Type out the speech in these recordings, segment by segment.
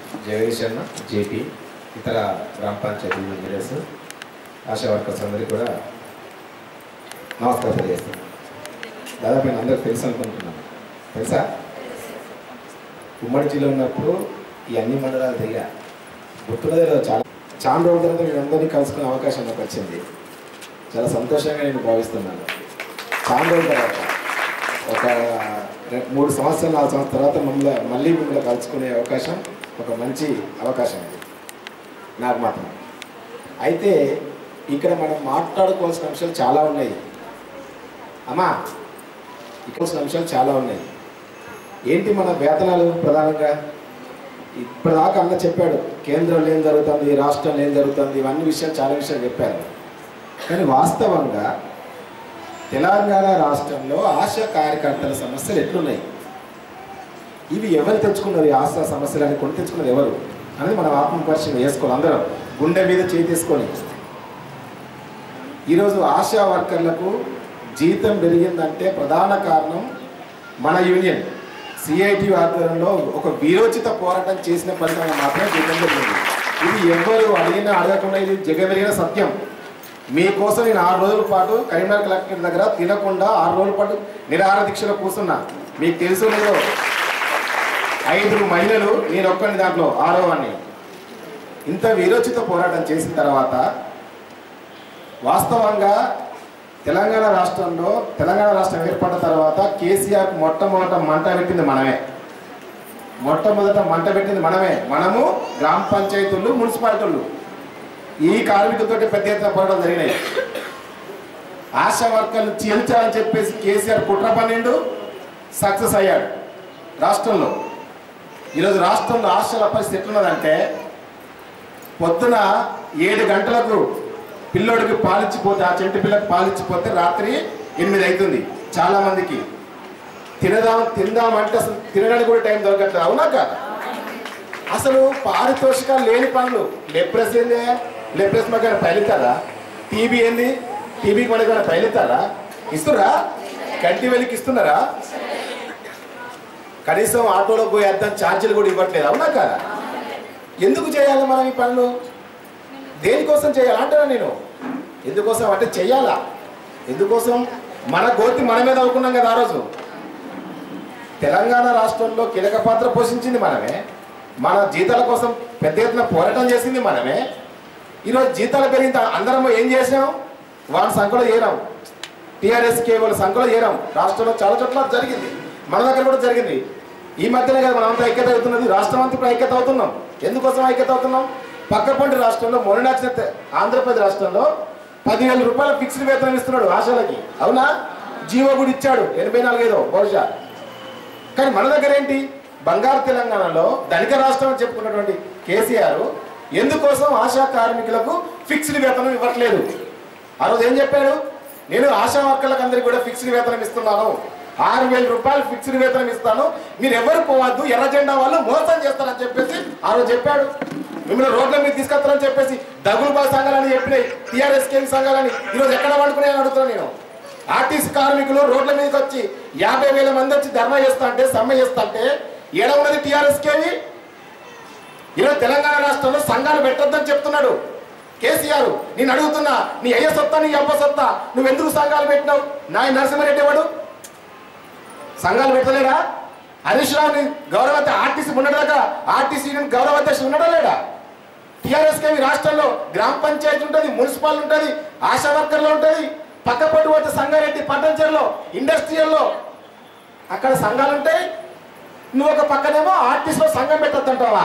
జగదీష్ అన్న జేపీ ఇతర గ్రామ పంచాయతీ ఇంజనీర్స్ ఆశా వర్కర్స్ అందరికీ కూడా నమస్కారం తెలియజేస్తున్నాను దాదాపు నేను అందరికి తెలుసు అనుకుంటున్నాను తెలుసా ఉమ్మడి జిల్లా ఉన్నప్పుడు ఈ అన్ని మండలాలు తిరిగా గుర్తున్నదే లేదు చాలా చాలా రోజుల తర్వాత నేను అందరినీ కలుసుకునే అవకాశం నాకు వచ్చింది చాలా సంతోషంగా నేను భావిస్తున్నాను చాలా రోజుల తర్వాత ఒక రె- మూడు సంవత్సరాలు నాలుగు సంవత్సరాల తర్వాత మమ్మల్ని మళ్ళీ మిమ్మల్ని కలుసుకునే అవకాశం ఒక మంచి అవకాశం ఇది నాకు మాత్రం అయితే ఇక్కడ మనం మాట్లాడుకోవాల్సిన అంశాలు చాలా ఉన్నాయి అమ్మా ఇక్కడ అంశాలు చాలా ఉన్నాయి ఏంటి మన వేతనాలు ప్రధానంగా ఇప్పటిదాకా అన్న చెప్పాడు కేంద్రంలో ఏం జరుగుతుంది రాష్ట్రంలో ఏం జరుగుతుంది ఇవన్నీ విషయాలు చాలా విషయాలు చెప్పారు కానీ వాస్తవంగా తెలంగాణ రాష్ట్రంలో ఆశా కార్యకర్తల సమస్యలు ఎట్లున్నాయి ఇవి ఎవరు తెచ్చుకున్నారు ఈ ఆశా సమస్యలు అని కొని తెచ్చుకున్నారు ఎవరు అనేది మనం ఆత్మ పరిశీలన చేసుకోవాలి అందరం గుండె మీద చేయి తీసుకొని ఈరోజు ఆశా వర్కర్లకు జీతం పెరిగిందంటే ప్రధాన కారణం మన యూనియన్ సిఐటి ఆధ్వర్యంలో ఒక వీరోచిత పోరాటం చేసిన ఫలితంగా మాత్రమే జీతం పెరిగింది ఇది ఎవరు అడిగినా అడగకుండా ఇది జగమెరిగిన సత్యం మీకోసం నేను ఆరు రోజుల పాటు కరీంనగర్ కలెక్టర్ దగ్గర తినకుండా ఆరు రోజుల పాటు నిరాహార దీక్షలో కూర్చున్నా మీకు తెలుసు లేదో ఐదుగురు మహిళలు నేను ఒక్కని దాంట్లో ఆరో వాడిని ఇంత వీరోచిత పోరాటం చేసిన తర్వాత వాస్తవంగా తెలంగాణ రాష్ట్రంలో తెలంగాణ రాష్ట్రం ఏర్పడిన తర్వాత కేసీఆర్ మొట్టమొదట మంట పెట్టింది మనమే మొట్టమొదట మంట పెట్టింది మనమే మనము గ్రామ పంచాయతీలు మున్సిపాలిటీలు ఈ కార్మికులతో పెద్ద ఎత్తున పోరాటం జరిగినాయి ఆశా వర్కర్లు చీల్చాలని చెప్పేసి కేసీఆర్ కుట్ర పన్నెండు సక్సెస్ అయ్యాడు రాష్ట్రంలో ఈరోజు రాష్ట్రంలో ఆశల పరిస్థితి ఎట్లున్నదంటే పొద్దున ఏడు గంటలకు పిల్లోడికి పాలిచ్చిపోతే ఆ చెంటి పిల్లకి పాలిచ్చిపోతే రాత్రి ఎనిమిది అవుతుంది చాలా మందికి తినదాం తిందామంటే అసలు తినడానికి కూడా టైం దొరకట్లేదు అవునా కాదా అసలు పారితోషికాలు లేని పనులు లెప్రెస్ ఏంది లెప్రెస్ మాకు పైలుతారా టీబీ ఏంది టీబీకి మనకి ఏమైనా పైలుతారా ఇస్తురా గడ్డి వెళ్ళికి ఇస్తున్నారా కనీసం ఆటోలో పోయి అర్థం ఛార్జీలు కూడా ఇవ్వట్లేదు అవునా కాదా ఎందుకు చేయాలి మనం ఈ పనులు దేనికోసం చేయాలి అంటారా నేను ఎందుకోసం అంటే చెయ్యాలా ఎందుకోసం మన గోతి మన మీద అవుకున్నాం కదా ఆ రోజు తెలంగాణ రాష్ట్రంలో కీలక పాత్ర పోషించింది మనమే మన జీతాల కోసం పెద్ద ఎత్తున పోరాటం చేసింది మనమే ఈరోజు జీతాలు పెరిగిన అందరం ఏం చేసాం వాళ్ళ సంఖ్యలో చేరాం టీఆర్ఎస్కే వాళ్ళ సంఖ్యలో చేరాం రాష్ట్రంలో చాలా చోట్ల జరిగింది మన దగ్గర కూడా జరిగింది ఈ మధ్యనే కదా మనంతా ఐక్యత అవుతున్నది రాష్ట్రం అంతా ఇప్పుడు ఐక్యత అవుతున్నాం ఎందుకోసం ఐక్యత అవుతున్నాం పక్కపంటి రాష్ట్రంలో మొన్న వచ్చిన తె- ఆంధ్రప్రదేశ్ రాష్ట్రంలో పదివేల రూపాయల ఫిక్స్డ్ వేతనం ఇస్తున్నాడు ఆశాలకి అవునా జీవో కూడా ఇచ్చాడు ఎనభై నాలుగైదో బహుశా కానీ మన దగ్గర ఏంటి బంగారు తెలంగాణలో ధనిక రాష్ట్రం అని చెప్పుకున్నటువంటి కేసీఆర్ ఎందుకోసం ఆశా కార్మికులకు ఫిక్స్డ్ వేతనం ఇవ్వట్లేదు ఆ రోజు ఏం చెప్పాడు నేను ఆశా వర్కర్లకు అందరికి కూడా ఫిక్స్డ్ వేతనం ఇస్తున్నాను ఆరు వేల రూపాయలు ఫిక్స్డ్ వేతనం ఇస్తాను మీరు ఎవరు పోవద్దు ఎర్ర జెండా వాళ్ళు మోసం చేస్తారని చెప్పేసి ఆ రోజు చెప్పాడు మిమ్మల్ని రోడ్ల మీద తీసుకొస్తారని చెప్పేసి దగులు బా సంఘాలని చెప్పినాయి టీఆర్ఎస్ కేంద్ర సంఘాలని ఈరోజు ఎక్కడ పడుకున్నాయని అడుగుతున్నాను నేను ఆర్టీసీ కార్మికులు రోడ్ల మీదకి వచ్చి యాభై వేల మంది వచ్చి ధర్నా చేస్తా అంటే సమ్మె చేస్తా అంటే ఏడ ఉన్నది టీఆర్ఎస్ కేవి ఈరోజు తెలంగాణ రాష్ట్రంలో సంఘాలు పెట్టొద్దని చెప్తున్నాడు కేసీఆర్ నేను అడుగుతున్నా నీ అయ్య సొత్తా నీ అబ్బ సొత్తా నువ్వు ఎందుకు సంఘాలు పెట్టినావు నాయ నరసింహారెడ్డి ఎవడు సంఘాలు పెట్టలేడా హరీష్ రావుని గౌరవ ఆర్టీసీ ఉన్నదాకా ఆర్టీసీ గౌరవ అధ్యక్షుడు ఉన్నాడా లేడా టీఆర్ఎస్ కేవి రాష్ట్రంలో గ్రామ పంచాయతీ ఉంటుంది మున్సిపల్ ఉంటుంది ఆశా వర్కర్లు ఉంటుంది పక్క పట్టు పోతే సంగారెడ్డి పట్టంచెరులో ఇండస్ట్రియల్లో అక్కడ సంఘాలు ఉంటాయి నువ్వు ఒక పక్కనేమో ఆర్టీసీలో సంఘం పెట్టద్దంటావా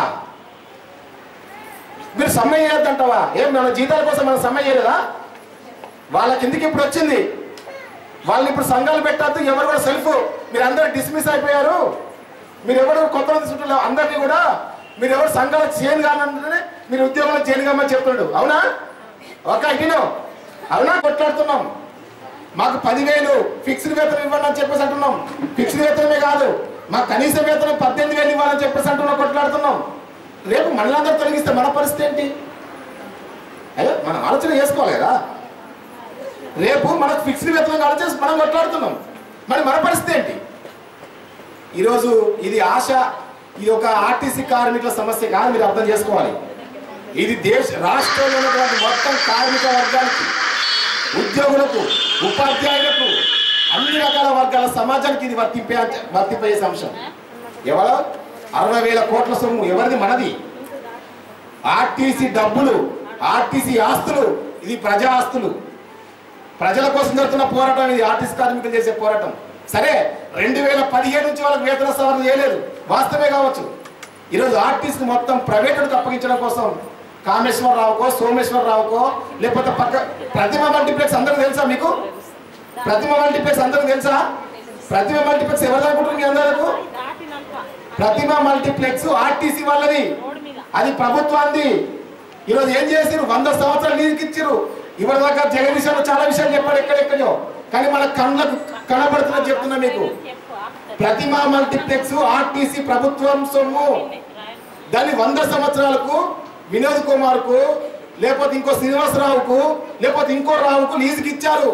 మీరు సమ్మె చేయొద్దంటావా ఏం మన జీతాల కోసం మనం సమ్మె చేయలేదా వాళ్ళ కిందికి ఇప్పుడు వచ్చింది వాళ్ళు ఇప్పుడు సంఘాలు పెట్టద్దు ఎవరు కూడా సెల్ఫ్ మీరు అందరూ డిస్మిస్ అయిపోయారు మీరు ఎవరు కొత్త తీసుకుంటున్నారు అందరినీ కూడా మీరు ఎవరు సంఘాలకు చేయను కానంటే మీరు ఉద్యోగంలో చేయను కామని చెప్తున్నాడు అవునా ఒక విను అవునా కొట్లాడుతున్నాం మాకు పదివేలు ఫిక్స్డ్ వేతనం ఇవ్వండి అని చెప్పేసి అంటున్నాం ఫిక్స్డ్ వేతనమే కాదు మాకు కనీస వేతనం పద్దెనిమిది వేలు ఇవ్వాలని చెప్పేసి అంటున్నాం కొట్లాడుతున్నాం రేపు మనలందరూ తొలగిస్తే మన పరిస్థితి ఏంటి అయ్యో మనం ఆలోచన చేసుకోవాలి కదా రేపు మనకు ఫిక్స్డ్ వేతనం ఆలోచించి మనం కొట్లాడుతున్నాం మరి మన పరిస్థితి ఏంటి ఈరోజు ఇది ఆశ ఇది ఒక ఆర్టీసీ కార్మికుల సమస్య కాదు మీరు అర్థం చేసుకోవాలి ఇది దేశ రాష్ట్రంలో ఉన్నటువంటి మొత్తం కార్మిక వర్గానికి ఉద్యోగులకు ఉపాధ్యాయులకు అన్ని రకాల వర్గాల సమాజానికి ఇది వర్తింపే వర్తింపజేసే అంశం ఎవరో అరవై వేల కోట్ల సొమ్ము ఎవరిది మనది ఆర్టీసీ డబ్బులు ఆర్టీసీ ఆస్తులు ఇది ప్రజా ఆస్తులు ప్రజల కోసం జరుగుతున్న పోరాటం ఇది ఆర్టీసీ కార్మికులు చేసే పోరాటం సరే రెండు వేల పదిహేడు నుంచి వాళ్ళకి వేతన సవరణ చేయలేదు వాస్తవే కావచ్చు ఈరోజు ఆర్టీసీ మొత్తం ప్రైవేటులకు అప్పగించడం కోసం కామేశ్వరరావుకో సోమేశ్వరరావుకో లేకపోతే పక్క ప్రతిమ మల్టీప్లెక్స్ అందరికి తెలుసా మీకు ప్రతిమ మల్టీప్లెక్స్ అందరికి తెలుసా ప్రతిమ మల్టీప్లెక్స్ ఎవరు అనుకుంటారు మీ అందరకు ప్రతిమ మల్టీప్లెక్స్ ఆర్టీసీ వాళ్ళది అది ప్రభుత్వాన్ని ఈరోజు ఏం చేసిరు వంద సంవత్సరాలు లీజుకి ఇచ్చిరు ఇవాళ దాకా జగదీశ్వరు చాలా విషయాలు చెప్పాడు ఎక్కడెక్కడో కానీ మన కళ్ళకు కనబడుతున్నా చెప్తున్నా మీకు ప్రతిమ మల్టీప్లెక్స్ ఆర్టీసీ ప్రభుత్వం సొమ్ము దాన్ని వంద సంవత్సరాలకు వినోద్ కుమార్కు లేకపోతే ఇంకో శ్రీనివాసరావుకు లేకపోతే ఇంకో రావుకు లీజుకి ఇచ్చారు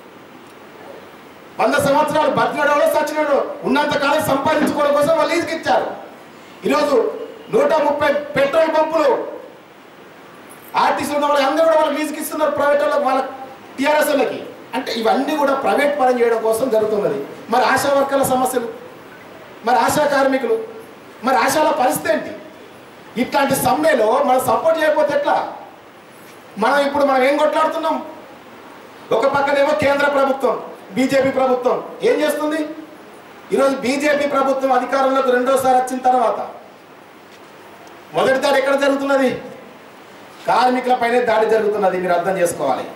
వంద సంవత్సరాలు బతినాడో సచ్చినాడో ఉన్నంత కాలం సంపాదించుకోవడం కోసం వాళ్ళు లీజుకి ఇచ్చారు ఈరోజు నూట ముప్పై పెట్రోల్ పంపులు ఆర్టీసీ ఉన్న వాళ్ళు అందరూ కూడా వాళ్ళకి లీజుకి ఇస్తున్నారు ప్రైవేట్ వాళ్ళకి వాళ్ళ టీఆర్ఎస్ వాళ్ళకి అంటే ఇవన్నీ కూడా ప్రైవేట్ పరం చేయడం కోసం జరుగుతున్నది మరి ఆశా వర్కర్ల సమస్యలు మరి ఆశా కార్మికులు మరి ఆశాల పరిస్థితి ఏంటి ఇట్లాంటి సమ్మెలో మనం సపోర్ట్ చేయకపోతే ఎట్లా మనం ఇప్పుడు మనం ఏం కొట్లాడుతున్నాం ఒక పక్కనేమో కేంద్ర ప్రభుత్వం బీజేపీ ప్రభుత్వం ఏం చేస్తుంది ఈరోజు బీజేపీ ప్రభుత్వం అధికారంలోకి రెండోసారి వచ్చిన తర్వాత మొదటి దాడి ఎక్కడ జరుగుతున్నది కార్మికులపైనే దాడి జరుగుతున్నది మీరు అర్థం చేసుకోవాలి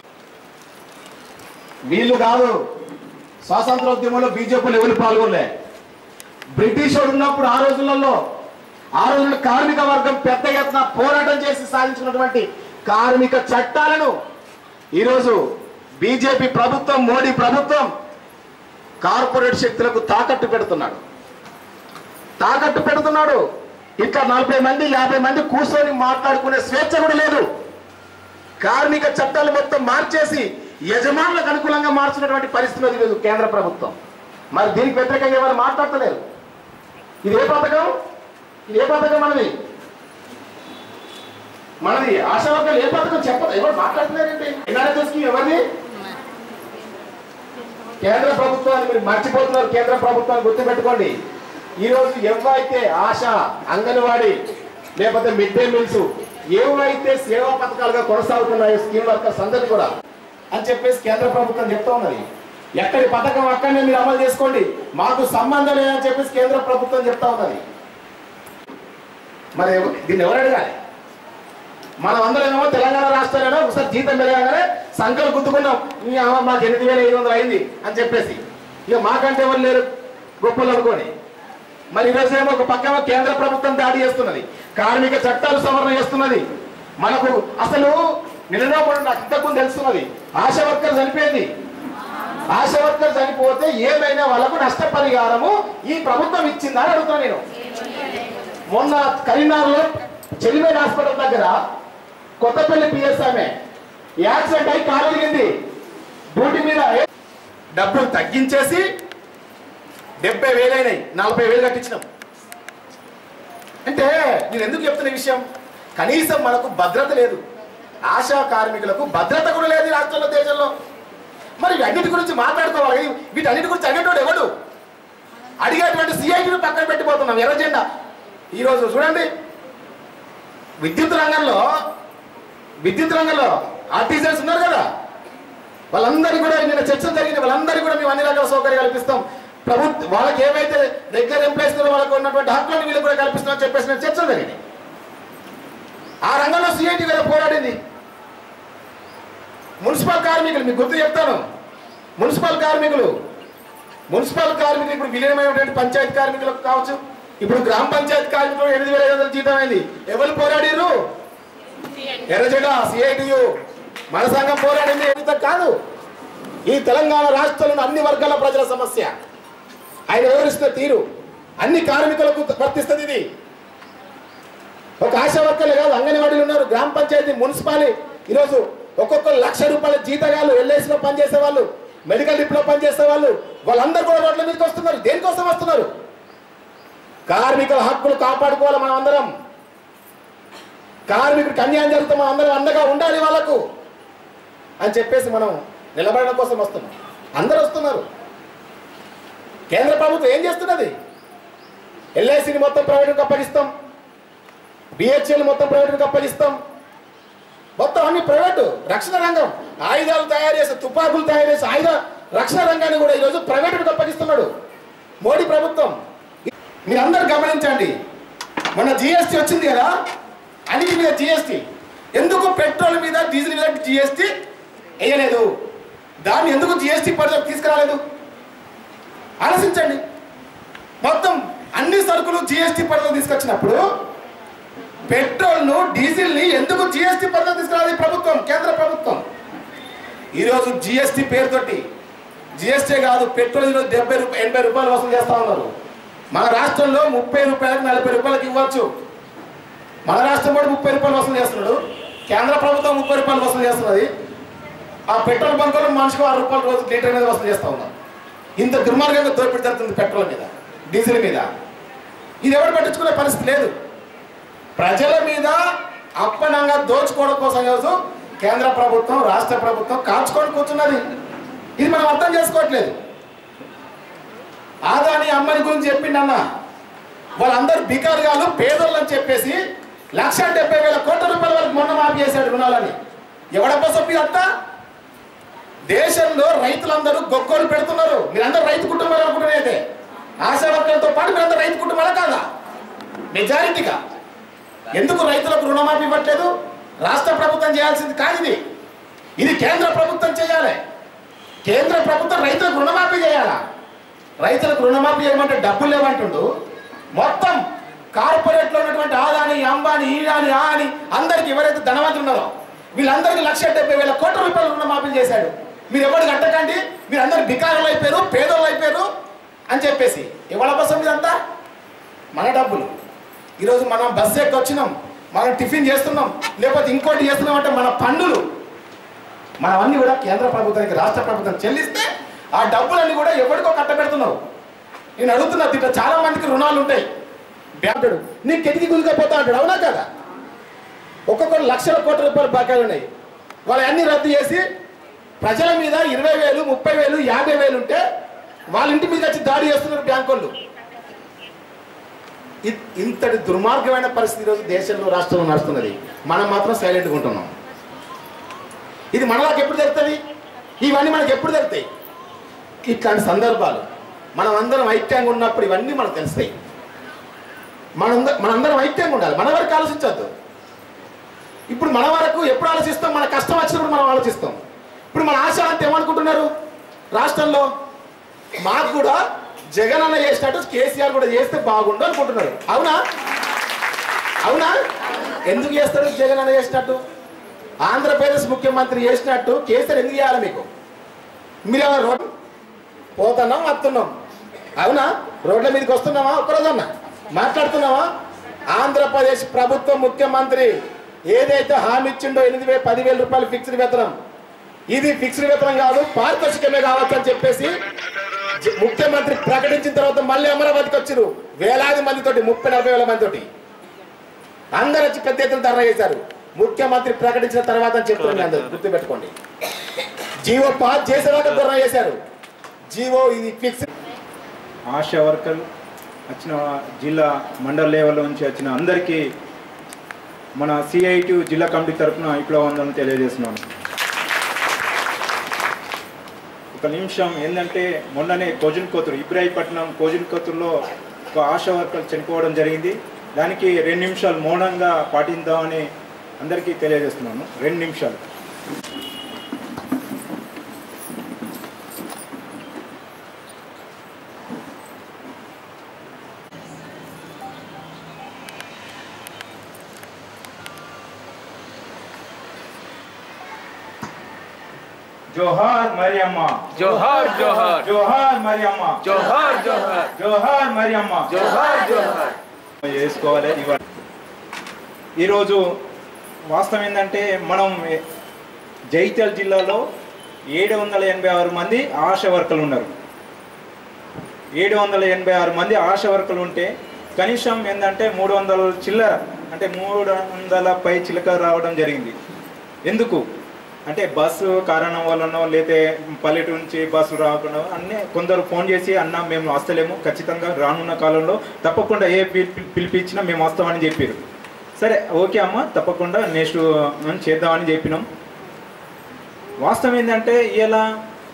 వీళ్ళు కాదు స్వాతంత్రోద్యమంలో బీజేపీలో ఎవరు పాల్గొనలే బ్రిటిష్ వాడు ఉన్నప్పుడు ఆ రోజులలో ఆ రోజుల్లో కార్మిక వర్గం పెద్ద ఎత్తున పోరాటం చేసి సాధించినటువంటి కార్మిక చట్టాలను ఈరోజు బీజేపీ ప్రభుత్వం మోడీ ప్రభుత్వం కార్పొరేట్ శక్తులకు తాకట్టు పెడుతున్నాడు తాకట్టు పెడుతున్నాడు ఇట్లా నలభై మంది యాభై మంది కూర్చొని మాట్లాడుకునే స్వేచ్ఛ కూడా లేదు కార్మిక చట్టాలు మొత్తం మార్చేసి యజమానులకు అనుకూలంగా మార్చినటువంటి పరిస్థితి ఉంది ఈరోజు కేంద్ర ప్రభుత్వం మరి దీనికి వ్యతిరేకంగా ఎవరు మాట్లాడతలేరు ఇది ఏ పథకం ఇది ఏ పథకం మనది మనది ఆశా వర్గాలు ఏ పథకం చెప్పదు ఎవరు మాట్లాడుతున్నారండి ఎన్ఆర్ఎస్ఎస్ కి ఎవరిది కేంద్ర ప్రభుత్వాన్ని మీరు మర్చిపోతున్నారు కేంద్ర ప్రభుత్వాన్ని గుర్తుపెట్టుకోండి ఈ రోజు ఎవరైతే ఆశ అంగన్వాడీ లేకపోతే మిడ్ డే మీల్స్ ఏవైతే సేవా పథకాలుగా కొనసాగుతున్నాయో స్కీమ్ వర్కర్స్ అందరినీ కూడా అని చెప్పేసి కేంద్ర ప్రభుత్వం చెప్తా ఉన్నది ఎక్కడి పథకం అక్కడనే మీరు అమలు చేసుకోండి మాకు సంబంధం లేదని చెప్పేసి కేంద్ర ప్రభుత్వం చెప్తా ఉన్నది మరి ఎవ- దీన్ని ఎవరు అడగాలి మనం అందరం ఏమో తెలంగాణ రాష్ట్రంలో ఒకసారి జీతం పెరగగానే సంఖ్యలు గుర్తుకున్నాం ఈ అమ్మ మాకు ఎనిమిది వేల ఐదు వందలు అయింది అని చెప్పేసి ఇక మాకంటే ఎవరు లేరు గొప్పలు అనుకోని మరి ఈరోజు ఏమో ఒక పక్కేమో కేంద్ర ప్రభుత్వం దాడి చేస్తున్నది కార్మిక చట్టాలు సవరణ చేస్తున్నది మనకు అసలు నిన్నలో కూడా నాకు ఇంతకుముందు తెలుస్తున్నది ఆశా వర్కర్ చనిపోయింది ఆశా వర్కర్ చనిపోతే ఏమైనా వాళ్ళకు నష్టపరిహారము ఈ ప్రభుత్వం ఇచ్చిందని అడుగుతున్నా నేను మొన్న కరీంనగర్లో చెలిమేడ్ హాస్పిటల్ దగ్గర కొత్తపల్లి పిఎస్ ఆమె యాక్సిడెంట్ అయి కాలు విరిగింది డ్యూటీ మీద డబ్బులు తగ్గించేసి డెబ్బై వేలైనాయి నలభై వేలు కట్టించినాం అంటే నేను ఎందుకు చెప్తున్న ఈ విషయం కనీసం మనకు భద్రత లేదు ఆశా కార్మికులకు భద్రత కూడా లేదు ఈ రాష్ట్రంలో దేశంలో మరి వీటన్నిటి గురించి మాట్లాడుకోవాలి వీటన్నిటి గురించి అడిగేటోడు ఎవడు అడిగేటువంటి సిఐటిని పక్కన పెట్టిపోతున్నాం ఎర్ర జెండా ఈరోజు చూడండి విద్యుత్ రంగంలో విద్యుత్ రంగంలో ఆర్టీసీస్ ఉన్నారు కదా వాళ్ళందరికీ కూడా నిన్న చర్చ జరిగింది వాళ్ళందరికీ కూడా మేము అన్ని రకాల సౌకర్యాలు కల్పిస్తాం ప్రభుత్వం వాళ్ళకి ఏవైతే రెగ్యులర్ ఎంప్లాయీస్ వాళ్ళకు ఉన్నటువంటి హక్కులను వీళ్ళు కూడా కల్పిస్తామని చెప్పేసి నేను చర్చ జరిగింది ఆ రంగంలో సిఐటి కదా పోరాడింది మున్సిపల్ కార్మికులు మీకు గుర్తు చెప్తాను మున్సిపల్ కార్మికులు మున్సిపల్ కార్మికులు ఇప్పుడు విలీనమైనటువంటి పంచాయతీ కార్మికులకు కావచ్చు ఇప్పుడు గ్రామ పంచాయతీ కార్మికులు ఎనిమిది వేల ఐదు వందల జీతం అయింది ఎవరు పోరాడారు ఎర్రజెండా సిఐటియు మన సంఘం పోరాడింది ఏమితో కాదు ఈ తెలంగాణ రాష్ట్రంలో అన్ని వర్గాల ప్రజల సమస్య ఆయన వివరిస్తున్న తీరు అన్ని కార్మికులకు వర్తిస్తుంది ఇది ఒక ఆశా వర్కర్లు కాదు అంగన్వాడీలు ఉన్నారు గ్రామ పంచాయతీ మున్సిపాలి ఈరోజు ఒక్కొక్క లక్ష రూపాయల జీతగాళ్ళు ఎల్ఐసిలో పనిచేసే వాళ్ళు మెడికల్ డిప్లో పనిచేసే వాళ్ళు వాళ్ళందరూ కూడా రోడ్ల మీదకి వస్తున్నారు దేనికోసం వస్తున్నారు కార్మికుల హక్కులు కాపాడుకోవాలి మనం అందరం కార్మికుడికి అన్యాయం జరుగుతాం మనం అందరం అండగా ఉండాలి వాళ్ళకు అని చెప్పేసి మనం నిలబడడం కోసం వస్తున్నాం అందరూ వస్తున్నారు కేంద్ర ప్రభుత్వం ఏం చేస్తున్నది ఎల్ఐసిని మొత్తం ప్రైవేట్కి అప్పగిస్తాం బిహెచ్ఎల్ మొత్తం ప్రైవేట్కి అప్పగిస్తాం మొత్తం అన్ని ప్రైవేటు రక్షణ రంగం ఆయుధాలు తయారు చేసే తుపాకులు తయారు చేసే ఆయుధ రక్షణ రంగాన్ని కూడా ఈరోజు ప్రైవేటుకి అప్పగిస్తున్నాడు మోడీ ప్రభుత్వం మీరందరూ గమనించండి మన జిఎస్టీ వచ్చింది కదా అన్నిటి మీద జిఎస్టీ ఎందుకు పెట్రోల్ మీద డీజిల్ మీద జిఎస్టీ వేయలేదు దాన్ని ఎందుకు జిఎస్టీ పరిధిలోకి తీసుకురాలేదు ఆలోచించండి మొత్తం అన్ని సరుకులు జిఎస్టీ పరిధిలో తీసుకొచ్చినప్పుడు పెట్రోల్ను డీజిల్ని ఎందుకు జిఎస్టీ పరిధిలో తీసుకురాలి ప్రభుత్వం కేంద్ర ప్రభుత్వం ఈరోజు జిఎస్టీ పేరుతోటి జిఎస్టీ కాదు పెట్రోల్ ఈరోజు డెబ్బై రూపాయలు ఎనభై రూపాయలు వసూలు చేస్తా ఉన్నారు మన రాష్ట్రంలో ముప్పై రూపాయలకు నలభై రూపాయలకు ఇవ్వచ్చు మన రాష్ట్రం కూడా ముప్పై రూపాయలు వసూలు చేస్తున్నాడు కేంద్ర ప్రభుత్వం ముప్పై రూపాయలు వసూలు చేస్తున్నది ఆ పెట్రోల్ బంకులు మనిషికి ఆరు రూపాయలు రోజు లీటర్ మీద వసూలు చేస్తా ఉన్నారు ఇంత దుర్మార్గంగా దోపిడీ జరుగుతుంది పెట్రోల్ మీద డీజిల్ మీద ఇది ఎవరు పట్టించుకునే పరిస్థితి లేదు ప్రజల మీద అప్పనంగా దోచుకోవడం కోసం కోసం కేంద్ర ప్రభుత్వం రాష్ట్ర ప్రభుత్వం కాల్చుకొని కూర్చున్నది ఇది మనం అర్థం చేసుకోవట్లేదు ఆదాని అమ్మని గురించి చెప్పిండన్న వాళ్ళందరూ బికారుగాలు పేదోళ్ళు అని చెప్పేసి లక్ష డెబ్బై వేల కోట్ల రూపాయల వరకు మొన్న మాఫీ చేశాడు రుణాలని ఎవడ కోసం మీరంతా దేశంలో రైతులందరూ గొగ్గోలు పెడుతున్నారు మీరందరూ రైతు కుటుంబాలు అనుకుంటున్నదే ఆశా వర్గాలతో పాటు మీరందరూ రైతు కుటుంబాలే కాదా మెజారిటీగా ఎందుకు రైతులకు రుణమాఫీ ఇవ్వట్లేదు రాష్ట్ర ప్రభుత్వం చేయాల్సింది కాదు ఇది ఇది కేంద్ర ప్రభుత్వం చేయాలి కేంద్ర ప్రభుత్వం రైతులకు రుణమాఫీ చేయాలా రైతులకు రుణమాఫీ చేయమంటే డబ్బులు లేవంటుండు మొత్తం కార్పొరేట్లో ఉన్నటువంటి ఆదాని అంబాని ఈడాని ఆ అని అందరికి ఎవరైతే ధనవంతులు ఉన్నారో వీళ్ళందరికీ లక్ష డెబ్బై వేల కోట్ల రూపాయలు రుణమాఫీ చేశాడు మీరు ఎవరు కట్టకండి మీరు అందరు బికారులు అయిపోయారు పేదోళ్ళు అయిపోయారు అని చెప్పేసి ఎవరి కోసం ఇదంతా మన డబ్బులు ఈరోజు మనం బస్సు ఎక్కి వచ్చినాం మనం టిఫిన్ చేస్తున్నాం లేకపోతే ఇంకోటి చేస్తున్నాం అంటే మన పన్నులు మనవన్నీ కూడా కేంద్ర ప్రభుత్వానికి రాష్ట్ర ప్రభుత్వం చెల్లిస్తే ఆ డబ్బులన్నీ కూడా ఎవరికో కట్టబెడుతున్నావు నేను అడుగుతున్నా ఇట్లా చాలా మందికి రుణాలు ఉంటాయి బ్యాంకుడు నీ కెతికి గురికపోతా అంటాడు అవునా కదా ఒక్కొక్కరు లక్షల కోట్ల రూపాయలు బాకాలు ఉన్నాయి వాళ్ళు అన్ని రద్దు చేసి ప్రజల మీద ఇరవై వేలు ముప్పై వేలు యాభై వేలు ఉంటే వాళ్ళ ఇంటి మీద వచ్చి దాడి చేస్తున్నారు బ్యాంకు వాళ్ళు ఇ- ఇంతటి దుర్మార్గమైన పరిస్థితి ఈరోజు దేశంలో రాష్ట్రంలో నడుస్తున్నది మనం మాత్రం సైలెంట్గా ఉంటున్నాం ఇది మనలాకి ఎప్పుడు జరుగుతుంది ఇవన్నీ మనకి ఎప్పుడు జరుగుతాయి ఇట్లాంటి సందర్భాలు మనం అందరం ఐక్యంగా ఉన్నప్పుడు ఇవన్నీ మనకు తెలుస్తాయి మనం మనందరం ఐక్యంగా ఉండాలి మన వరకు ఆలోచించవద్దు ఇప్పుడు మన వరకు ఎప్పుడు ఆలోచిస్తాం మన కష్టం వచ్చినప్పుడు మనం ఆలోచిస్తాం ఇప్పుడు మన ఆశ అంతా ఏమనుకుంటున్నారు రాష్ట్రంలో మాకు కూడా జగన్ అన్న చేసినట్టు కేసీఆర్ కూడా చేస్తే బాగుండు అనుకుంటున్నారు అవునా అవునా ఎందుకు చేస్తాడు జగన్ అన్న చేసినట్టు ఆంధ్రప్రదేశ్ ముఖ్యమంత్రి చేసినట్టు కేసీఆర్ ఎందుకు చేయాలి మీకు మీరు ఏమైనా రోడ్ పోతున్నాం వస్తున్నాం అవునా రోడ్ల మీదకి వస్తున్నావా ఒక్కరోజన్నా మాట్లాడుతున్నావా ఆంధ్రప్రదేశ్ ప్రభుత్వ ముఖ్యమంత్రి ఏదైతే హామీ ఇచ్చిండో ఎనిమిది వేల పదివేల రూపాయలు ఫిక్స్డ్ వేతనం ఇది ఫిక్స్డ్ వేతనం కాదు పారితోషికమే కావచ్చు అని చెప్పేసి జ- ముఖ్యమంత్రి ప్రకటించిన తర్వాత మళ్ళీ అమరావతికి వచ్చారు వేలాది మందితోటి ముప్పై నలభై వేల మందితోటి అందరు వచ్చి పెద్ద ఎత్తున ధర్నా చేశారు ముఖ్యమంత్రి ప్రకటించిన తర్వాత అని చెప్తున్నారు అందరు గుర్తుపెట్టుకోండి జీవో పాస్ చేసేదాకా ధర్నా చేశారు జీవో ఇది ఫిక్స్ ఆశా వర్కర్ వచ్చిన జిల్లా మండల లెవెల్ నుంచి వచ్చిన అందరికీ మన సిఐటి జిల్లా కమిటీ తరఫున విప్లవందనలు తెలియజేస్తున్నాను ఒక నిమిషం ఏంటంటే మొన్ననే కోజున్కోతురు ఇబ్రాహీపట్నం కోజున్కోతురులో ఒక ఆశా వర్కర్ చనిపోవడం జరిగింది దానికి రెండు నిమిషాలు మౌనంగా పాటిద్దామని అందరికీ తెలియజేస్తున్నాను రెండు నిమిషాలు జోహార్ మరియమ్మ జోహార్ జోహార్ జోహార్ మరియమ్మ జోహార్ జోహార్ జోహార్ మరియమ్మ జోహార్ జోహార్ చేసుకోవాలి ఇవాళ ఈరోజు వాస్తవం ఏంటంటే మనం జైత్యాల జిల్లాలో ఏడు వందల ఎనభై ఆరు మంది ఆశా వర్కర్లు ఉన్నారు ఏడు వందల ఎనభై ఆరు మంది ఆశా వర్కర్లు ఉంటే కనీసం ఏంటంటే మూడు వందల చిల్లర అంటే మూడు వందల పై చిలక రావడం జరిగింది ఎందుకు అంటే బస్సు కారణం వలనో లేతే పల్లెటూరు నుంచి బస్సు రాకుండా అన్నీ కొందరు ఫోన్ చేసి అన్న మేము వస్తలేము ఖచ్చితంగా రానున్న కాలంలో తప్పకుండా ఏ పిలి- పిలిపించినా మేము వస్తామని చెప్పారు సరే ఓకే అమ్మ తప్పకుండా నెక్స్ట్ మనం చేద్దామని చెప్పినాం వాస్తవం ఏంటంటే ఇలా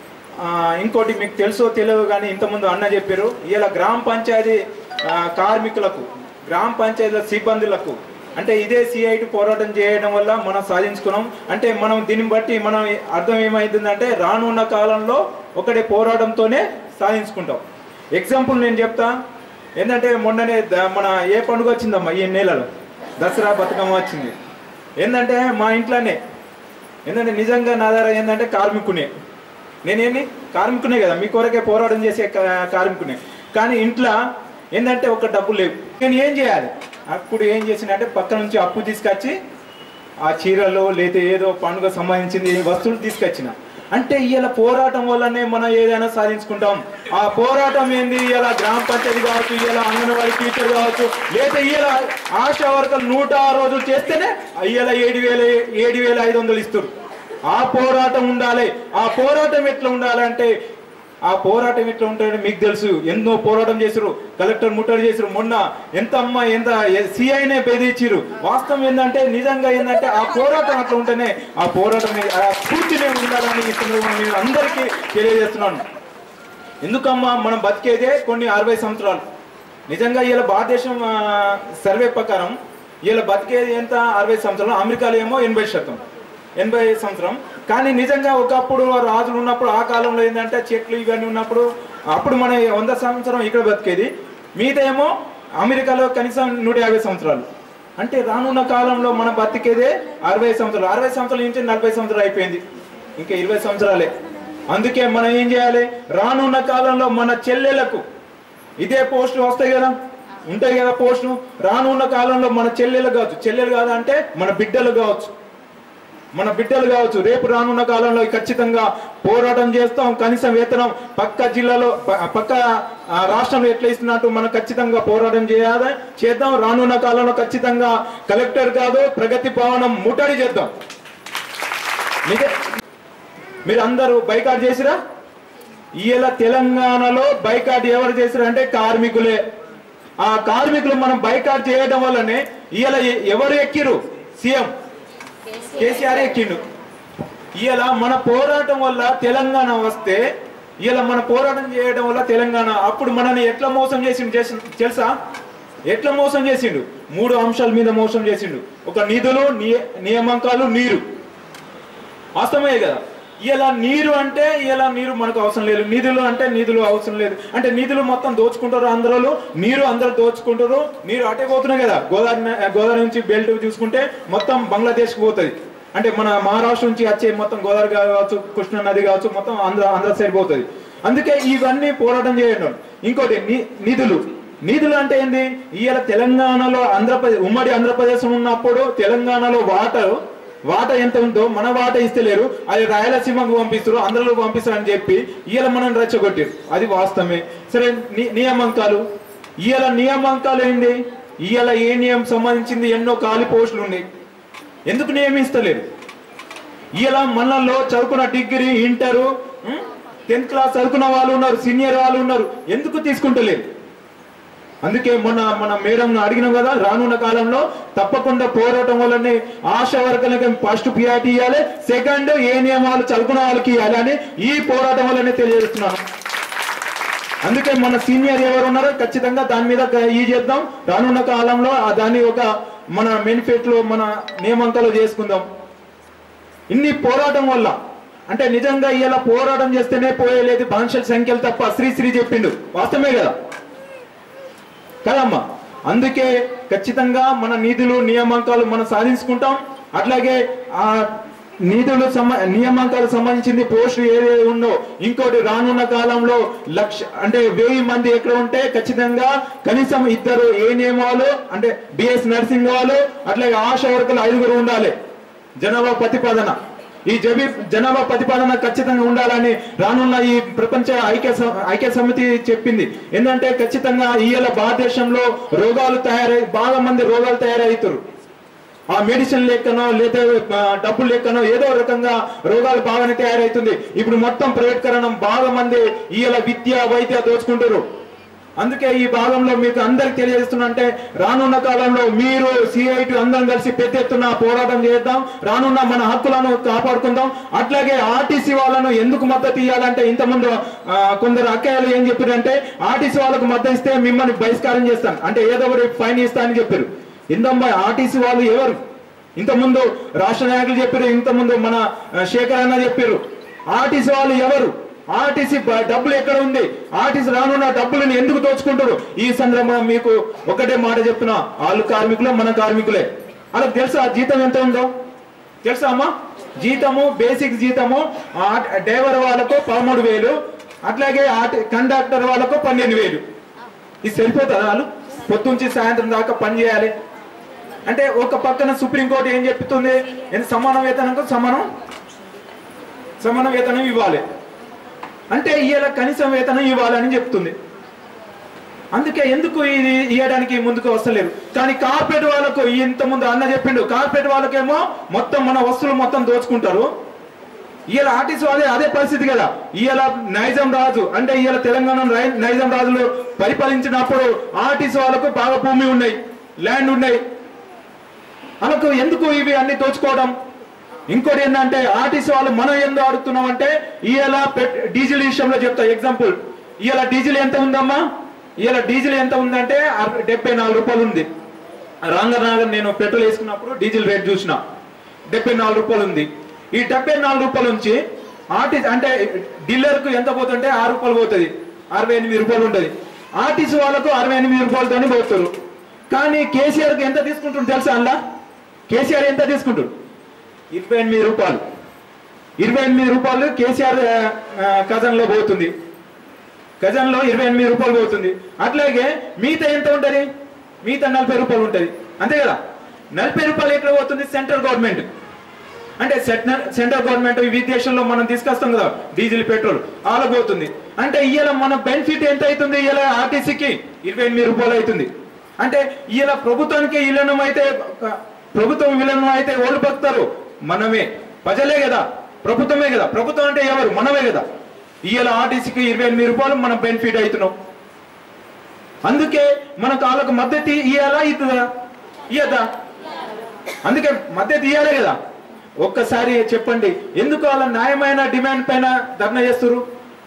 ఇంకోటి మీకు తెలుసో తెలియదు కానీ ఇంతకుముందు అన్న చెప్పారు ఇలా గ్రామ పంచాయతీ ఆ, కార్మికులకు గ్రామ పంచాయతీల సిబ్బందులకు అంటే ఇదే సిఐటి పోరాటం చేయడం వల్ల మనం సాధించుకున్నాం అంటే మనం దీన్ని బట్టి మనం అర్థం ఏమైందంటే రానున్న కాలంలో ఒకటి పోరాటంతోనే సాధించుకుంటాం ఎగ్జాంపుల్ నేను చెప్తా ఏంటంటే మొన్ననే ద- మన ఏ పండుగ వచ్చిందమ్మా ఈ నెలలో దసరా బతుకమ్మ వచ్చింది ఏంటంటే మా ఇంట్లోనే ఏంటంటే నిజంగా నా దగ్గర ఏంటంటే కార్మికునే నేనేమి కార్మికునే కదా మీ కొరకే పోరాటం చేసే కా- కార్మికునే కానీ ఇంట్లో ఏంటంటే ఒక డబ్బు లేవు నేను ఏం చేయాలి అప్పుడు ఏం చేసిన అంటే పక్క నుంచి అప్పు తీసుకొచ్చి ఆ చీరలు లేదా ఏదో పండుగ సంబంధించింది వస్తువులు తీసుకొచ్చిన అంటే ఇలా పోరాటం వల్లనే మనం ఏదైనా సాధించుకుంటాం ఆ పోరాటం ఏంది ఇలా గ్రామ పంచాయతీ కావచ్చు ఇలా అంగన్వాడీ టీచర్ కావచ్చు లేదా ఇలా ఆశా వర్కర్లు నూట ఆరు రోజులు చేస్తేనే ఇలా ఏడు వేల ఏడు వేల ఐదు వందలు ఇస్తారు ఆ పోరాటం ఉండాలి ఆ పోరాటం ఎట్లా ఉండాలంటే ఆ పోరాటం ఎట్లా ఉంటుందంటే మీకు తెలుసు ఎన్నో పోరాటం చేసారు కలెక్టర్ ముట్టడి చేసారు మొన్న ఎంత అమ్మ ఎంత సిఐనే బెదిరించారు వాస్తవం ఏంటంటే నిజంగా ఏంటంటే ఆ పోరాటం అట్లా ఉంటేనే ఆ పోరాటం మీద ఆ స్ఫూర్తినే ఉండాలని ఈ సందర్భంగా నేను అందరికీ తెలియజేస్తున్నాను ఎందుకమ్మా మనం బతికేదే కొన్ని అరవై సంవత్సరాలు నిజంగా ఇలా భారతదేశం ఆ, సర్వే ప్రకారం ఇలా బతికేది ఎంత అరవై సంవత్సరాలు అమెరికాలో ఏమో ఎనభై శాతం ఎనభై సంవత్సరం కానీ నిజంగా ఒకప్పుడు రాజులు ఉన్నప్పుడు ఆ కాలంలో ఏంటంటే చెట్లు ఇవన్నీ ఉన్నప్పుడు అప్పుడు మన వంద సంవత్సరం ఇక్కడ బతికేది మిగతా ఏమో అమెరికాలో కనీసం నూట యాభై సంవత్సరాలు అంటే రానున్న కాలంలో మనం బతికేదే అరవై సంవత్సరాలు అరవై సంవత్సరాల నుంచి నలభై సంవత్సరాలు అయిపోయింది ఇంకా ఇరవై సంవత్సరాలే అందుకే మనం ఏం చేయాలి రానున్న కాలంలో మన చెల్లెలకు ఇదే పోస్టులు వస్తాయి కదా ఉంటాయి కదా పోస్టులు రానున్న కాలంలో మన చెల్లెలు కావచ్చు చెల్లెలు కాదు అంటే మన బిడ్డలు కావచ్చు మన బిడ్డలు కావచ్చు రేపు రానున్న కాలంలో ఖచ్చితంగా పోరాటం చేస్తాం కనీసం వేతనం పక్క జిల్లాలో ప- పక్క ఆ, రాష్ట్రంలో ఎట్లా ఇస్తున్నట్టు మనం ఖచ్చితంగా పోరాటం చేయాలి చేద్దాం రానున్న కాలంలో ఖచ్చితంగా కలెక్టర్ కాదు ప్రగతి భవనం ముట్టడి చేద్దాం నిజ- మీరు అందరూ బైకాట్ చేసిరా ఇవాళ తెలంగాణలో బైకాట్ ఎవరు చేసిరా అంటే కార్మికులే ఆ కార్మికులు మనం బైకాట్ చేయడం వల్లనే ఇవాళ ఎ- ఎవరు ఎక్కిరు సీఎం కేసీఆర్ ఎక్కిండు ఇవాళ మన పోరాటం వల్ల తెలంగాణ వస్తే ఇలా మన పోరాటం చేయడం వల్ల తెలంగాణ అప్పుడు మనని ఎట్లా మోసం చేసిండు చేసి- తెలుసా ఎట్లా మోసం చేసిండు మూడు అంశాల మీద మోసం చేసిండు ఒక నిధులు నియ- నియామకాలు నీరు వాస్తవమే కదా ఇలా నీరు అంటే ఇలా నీరు మనకు అవసరం లేదు నిధులు అంటే నిధులు అవసరం లేదు అంటే నిధులు మొత్తం దోచుకుంటారు అందరూ నీరు అందరూ దోచుకుంటారు నీరు అటే పోతున్నాయి కదా గోదావరి న- గోదావరి నుంచి బెల్ట్ చూసుకుంటే మొత్తం బంగ్లాదేశ్కి పోతుంది అంటే మన మహారాష్ట్ర నుంచి వచ్చే మొత్తం గోదావరి కావచ్చు కృష్ణా నది కావచ్చు మొత్తం ఆంధ్ర ఆంధ్ర సైడ్ పోతుంది అందుకే ఇవన్నీ పోరాటం చేయడం ఇంకోటి ని- నిధులు నిధులు అంటే ఏంది ఇవాళ తెలంగాణలో ఆంధ్రప్రదేశ్ ఉమ్మడి ఆంధ్రప్రదేశ్ ఉన్నప్పుడు తెలంగాణలో వాటర్ వాట ఎంత ఉందో మన వాట ఇస్తలేరు అది రాయలసీమకు పంపిస్తారు ఆంధ్రలో పంపిస్తారు అని చెప్పి ఇవాళ మనం రెచ్చగొట్టారు అది వాస్తవమే సరే ని- నియామకాలు ఇవాళ నియామకాలు ఏంది ఇవాళ ఏ నియమం సంబంధించింది ఎన్నో ఖాళీ పోస్టులు ఉన్నాయి ఎందుకు నియమిస్తలేరు ఇలా మనలో చదువుకున్న డిగ్రీ ఇంటరు టెన్త్ క్లాస్ చదువుకున్న వాళ్ళు ఉన్నారు సీనియర్ వాళ్ళు ఉన్నారు ఎందుకు తీసుకుంటలేరు అందుకే మొన్న మన మేడం అడిగినాం కదా రానున్న కాలంలో తప్పకుండా పోరాటం వల్లనే ఆశా వర్గాలకి ఫస్ట్ పిఆర్టీ ఇవ్వాలి సెకండ్ ఏ నియమాలు చదువుకున్న వాళ్ళకి ఇవ్వాలి అని ఈ పోరాటం వల్లనే తెలియజేస్తున్నాను అందుకే మన సీనియర్ ఎవరు ఉన్నారో ఖచ్చితంగా దాని మీద క- ఈ చేద్దాం రానున్న కాలంలో ఆ దాన్ని ఒక మన బెనిఫిట్లు మన నియమంకాలు చేసుకుందాం ఇన్ని పోరాటం వల్ల అంటే నిజంగా ఇలా పోరాటం చేస్తేనే పోయేలేదు బాన్షల సంఖ్యలు తప్ప శ్రీశ్రీ చెప్పిండు వాస్తవమే కదా కదమ్మా అందుకే ఖచ్చితంగా మన నిధులు నియామకాలు మనం సాధించుకుంటాం అట్లాగే ఆ నిధులు సంబ నియామకాలకు సంబంధించింది పోస్టులు ఏదైతే ఉందో ఇంకోటి రానున్న కాలంలో లక్ష అంటే వెయ్యి మంది ఎక్కడ ఉంటే ఖచ్చితంగా కనీసం ఇద్దరు ఏ నియమాలు అంటే బిఎస్ నర్సింగ్ వాళ్ళు అట్లాగే ఆశా వర్కర్లు ఐదుగురు ఉండాలి జనాభా ప్రతిపాదన ఈ జబి జనాభా ప్రతిపాదన ఖచ్చితంగా ఉండాలని రానున్న ఈ ప్రపంచ ఐక్య స- ఐక్య సమితి చెప్పింది ఎందుకంటే ఖచ్చితంగా ఇవాళ భారతదేశంలో రోగాలు తయారై బాగా మంది రోగాలు తయారవుతారు ఆ మెడిసిన్ లెక్కనో లేదా ఆ, డబ్బులు లెక్కనో ఏదో రకంగా రోగాలు బాగానే తయారవుతుంది ఇప్పుడు మొత్తం ప్రైవేట్కరణం బాగా మంది ఇవాళ విద్య వైద్య దోచుకుంటారు అందుకే ఈ భాగంలో మీకు అందరికి తెలియజేస్తున్నా అంటే రానున్న కాలంలో మీరు సిఐటి అందరం కలిసి పెద్ద ఎత్తున పోరాటం చేద్దాం రానున్న మన హక్కులను కాపాడుకుందాం అట్లాగే ఆర్టీసీ వాళ్ళను ఎందుకు మద్దతు ఇవ్వాలంటే ఇంతకుముందు ఆ, కొందరు అక్కయ్యలు ఏం చెప్పారంటే ఆర్టీసీ వాళ్ళకు మద్దతు ఇస్తే మిమ్మల్ని బహిష్కారం చేస్తాను అంటే ఏదో ఒకటి ఫైన్ ఇస్తా అని చెప్పారు ఇందమ్మా ఆర్టీసీ వాళ్ళు ఎవరు ఇంతకుముందు రాష్ట్ర నాయకులు చెప్పారు ఇంతకుముందు మన ఆ, శేఖర్ అన్న చెప్పారు ఆర్టీసీ వాళ్ళు ఎవరు ఆర్టీసీ బ- డబ్బులు ఎక్కడ ఉంది ఆర్టీసీ రానున్న డబ్బులను ఎందుకు దోచుకుంటారు ఈ సందర్భంగా మీకు ఒకటే మాట చెప్తున్నా వాళ్ళు కార్మికులే మన కార్మికులే వాళ్ళకి తెలుసా జీతం ఎంత ఉందో తెలుసా అమ్మా జీతము బేసిక్ జీతము ఆ- డ్రైవర్ వాళ్ళకు పదమూడు వేలు అట్లాగే ఆట- కండక్టర్ వాళ్ళకు పన్నెండు వేలు ఇది సరిపోతుందా వాళ్ళు పొద్దుంచి సాయంత్రం దాకా పని చేయాలి అంటే ఒక పక్కన సుప్రీంకోర్టు ఏం చెప్తుంది ఎంత సమాన వేతనంకు సమానం సమాన వేతనం ఇవ్వాలి అంటే ఇవాళ కనీసం వేతనం ఇవ్వాలని చెప్తుంది అందుకే ఎందుకు ఇది ఇవ్వడానికి ముందుకు వస్తలేరు కానీ కార్పొరేట్ వాళ్ళకు ఇంత ముందు అన్న చెప్పిండు కార్పొరేట్ వాళ్ళకేమో మొత్తం మన వస్తువులు మొత్తం దోచుకుంటారు ఇవాళ ఆర్టీసీ అదే అదే పరిస్థితి కదా ఇవాళ నైజాం రాజు అంటే ఇవాళ తెలంగాణ రై- నైజాం రాజులు పరిపాలించినప్పుడు ఆర్టీసీ వాళ్ళకు బాగా భూమి ఉన్నాయి ల్యాండ్ ఉన్నాయి వాళ్ళకు ఎందుకు ఇవి అన్ని దోచుకోవడం ఇంకోటి ఏంటంటే ఆర్టీసీ వాళ్ళు మనం ఎందుకు ఆడుతున్నాం అంటే ఇవాళ పెట్- డీజిల్ విషయంలో చెప్తా ఎగ్జాంపుల్ ఇవాళ డీజిల్ ఎంత ఉందమ్మా ఇవాళ డీజిల్ ఎంత ఉందంటే అర- డెబ్బై నాలుగు రూపాయలు ఉంది రాంగనాగర్ నేను పెట్రోల్ వేసుకున్నప్పుడు డీజిల్ రేట్ చూసిన డెబ్బై నాలుగు రూపాయలు ఉంది ఈ డెబ్బై నాలుగు రూపాయల నుంచి ఆర్టీసీ అంటే డీలర్కు ఎంత పోతుంటే ఆరు రూపాయలు పోతుంది అరవై ఎనిమిది రూపాయలు ఉంటుంది ఆర్టీసీ వాళ్ళకు అరవై ఎనిమిది రూపాయలతోనే పోతారు కానీ కేసీఆర్కి ఎంత తీసుకుంటుంది తెలుసా అలా కేసీఆర్ ఎంత తీసుకుంటారు ఇరవై ఎనిమిది రూపాయలు ఇరవై ఎనిమిది రూపాయలు కేసీఆర్ ఆ, ఆ, ఖజాన్లో పోతుంది ఖజాన్లో ఇరవై ఎనిమిది రూపాయలు పోతుంది అట్లాగే మిగతా ఎంత ఉంటుంది మిగతా నలభై రూపాయలు ఉంటుంది అంతే కదా నలభై రూపాయలు ఎక్కడ పోతుంది సెంట్రల్ గవర్నమెంట్ అంటే సెంట్రల్ సెంట్రల్ గవర్నమెంట్ ఈ దేశంలో మనం తీసుకొస్తాం కదా డీజిల్ పెట్రోల్ వాళ్ళకు పోతుంది అంటే ఇవాళ మన బెనిఫిట్ ఎంత అవుతుంది ఇవాళ ఆర్టీసీకి ఇరవై ఎనిమిది రూపాయలు అవుతుంది అంటే ఇవాళ ప్రభుత్వానికి విలీనం అయితే ఒక ప్రభుత్వం విలీనం అయితే ఓళ్ళు బతుకుతారు మనమే ప్రజలే కదా ప్రభుత్వమే కదా ప్రభుత్వం అంటే ఎవరు మనమే కదా ఇవాళ ఆర్టీసీకి ఇరవై ఎనిమిది రూపాయలు మనం బెనిఫిట్ అవుతున్నాం అందుకే మనకు వాళ్ళకు మద్దతు ఇవ్వాలా ఇద్దా ఇయ్యదా అందుకే మద్దతు ఇవ్వాలి కదా ఒక్కసారి చెప్పండి ఎందుకు వాళ్ళ న్యాయమైన డిమాండ్ పైన ధర్నా చేస్తారు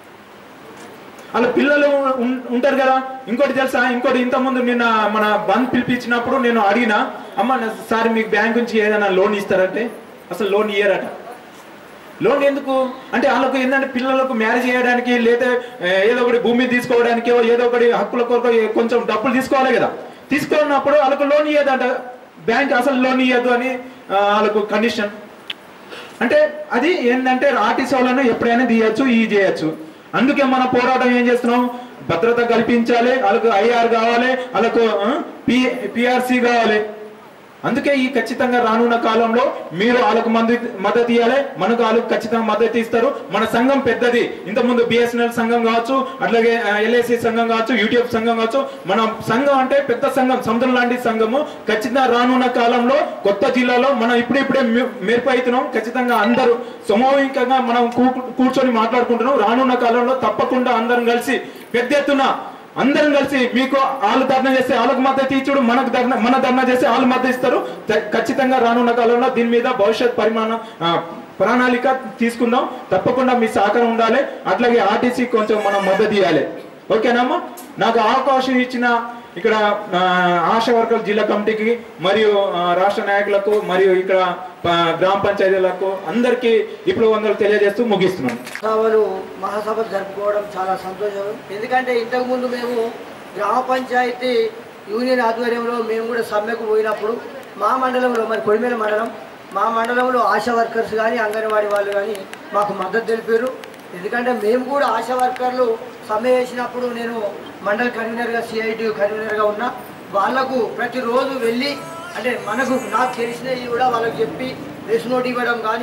వాళ్ళ పిల్లలు ఉం- ఉంటారు కదా ఇంకోటి తెలుసా ఇంకోటి ఇంతకుముందు నిన్న మన బంద్ పిలిపించినప్పుడు నేను అడిగిన అమ్మ నా- సార్ మీకు బ్యాంక్ నుంచి ఏదైనా లోన్ ఇస్తారంటే అసలు లోన్ ఇయ్యరట లోన్ ఎందుకు అంటే వాళ్ళకు ఏంటంటే పిల్లలకు మ్యారేజ్ చేయడానికి లేదా ఏ, ఏదో ఒకటి భూమి తీసుకోవడానికి ఏదో ఒకటి హక్కుల కొరకు ఏ- కొంచెం డబ్బులు తీసుకోవాలి కదా తీసుకున్నప్పుడు వాళ్ళకు లోన్ ఇయ్యదంట బ్యాంక్ అసలు లోన్ ఇయ్యదు అని ఆ, వాళ్ళకు కండిషన్ అంటే అది ఏంటంటే ఆర్టీసీ వాళ్ళను ఎప్పుడైనా తీయచ్చు ఈ చేయొచ్చు అందుకే మన పోరాటం ఏం చేస్తున్నాం భద్రత కల్పించాలి వాళ్ళకు ఐఆర్ కావాలి వాళ్ళకు పి పిఆర్సి కావాలి అందుకే ఈ ఖచ్చితంగా రానున్న కాలంలో మీరు వాళ్ళకు మంది మద్దతు ఇవ్వాలి మనకు వాళ్ళకు ఖచ్చితంగా మద్దతు ఇస్తారు మన సంఘం పెద్దది ఇంతకుముందు బిఎస్ఎన్ఎల్ సంఘం కావచ్చు అట్లాగే ఎల్ఐసి సంఘం కావచ్చు యూట్యూబ్ సంఘం కావచ్చు మన సంఘం అంటే పెద్ద సంఘం సముద్రం లాంటి సంఘము ఖచ్చితంగా రానున్న కాలంలో కొత్త జిల్లాలో మనం ఇప్పుడిప్పుడే మె- మెరుపు అవుతున్నాం ఖచ్చితంగా అందరూ సమూహికంగా మనం కూ- కూర్చొని మాట్లాడుకుంటున్నాం రానున్న కాలంలో తప్పకుండా అందరం కలిసి పెద్ద ఎత్తున అందరం కలిసి మీకు వాళ్ళు ధర్నా చేస్తే వాళ్ళకు మద్దతు ఇచ్చుడు మనకు ధర్నా మన ధర్నా చేస్తే వాళ్ళు మద్దతు ఇస్తారు త- ఖచ్చితంగా రానున్న కాలంలో దీని మీద భవిష్యత్ పరిమాణం ఆ, ప్రణాళిక తీసుకుందాం తప్పకుండా మీ సహకారం ఉండాలి అట్లాగే ఆర్టీసీ కొంచెం మనం మద్దతు ఇవ్వాలి ఓకేనమ్మా నాకు అవకాశం ఇచ్చిన ఇక్కడ ఆ, ఆశా వర్కర్ జిల్లా కమిటీకి మరియు ఆ, రాష్ట్ర నాయకులకు మరియు ఇక్కడ ఆ, గ్రామ పంచాయతీలకు అందరికీ ఇప్పుడు వందలు తెలియజేస్తూ ముగిస్తున్నాను సభలు మహాసభలు జరుపుకోవడం చాలా సంతోషం ఎందుకంటే ఇంతకుముందు మేము గ్రామ పంచాయతీ యూనియన్ ఆధ్వర్యంలో మేము కూడా సమ్మెకు పోయినప్పుడు మా మండలంలో మరి కొడిమేల మండలం మా మండలంలో ఆశా వర్కర్స్ కానీ అంగన్వాడీ వాళ్ళు కానీ మాకు మద్దతు తెలిపారు ఎందుకంటే మేము కూడా ఆశా వర్కర్లు సమ్మె చేసినప్పుడు నేను మండల కన్వీనర్గా సిఐటి కన్వీనర్గా ఉన్నా వాళ్లకు ప్రతిరోజు వెళ్ళి అంటే మనకు నాకు తెలిసినవి కూడా వాళ్ళకి చెప్పి ప్రెస్ నోట్ ఇవ్వడం కానీ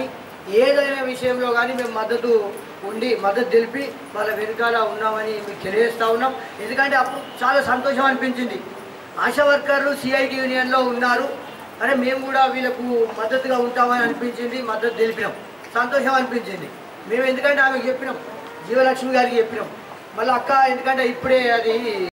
ఏదైనా విషయంలో కానీ మేము మద్దతు ఉండి మద్దతు తెలిపి వాళ్ళ వెనుకాల ఉన్నామని మీకు తెలియజేస్తా ఉన్నాం ఎందుకంటే అప్పుడు చాలా సంతోషం అనిపించింది ఆశా వర్కర్లు సిఐటి యూనియన్లో ఉన్నారు అరే మేము కూడా వీళ్ళకు మద్దతుగా ఉంటామని అనిపించింది మద్దతు తెలిపినాం సంతోషం అనిపించింది మేము ఎందుకంటే ఆమెకు చెప్పినాం జీవలక్ష్మి గారికి చెప్పినాం మళ్ళీ అక్క ఎందుకంటే ఇప్పుడే అది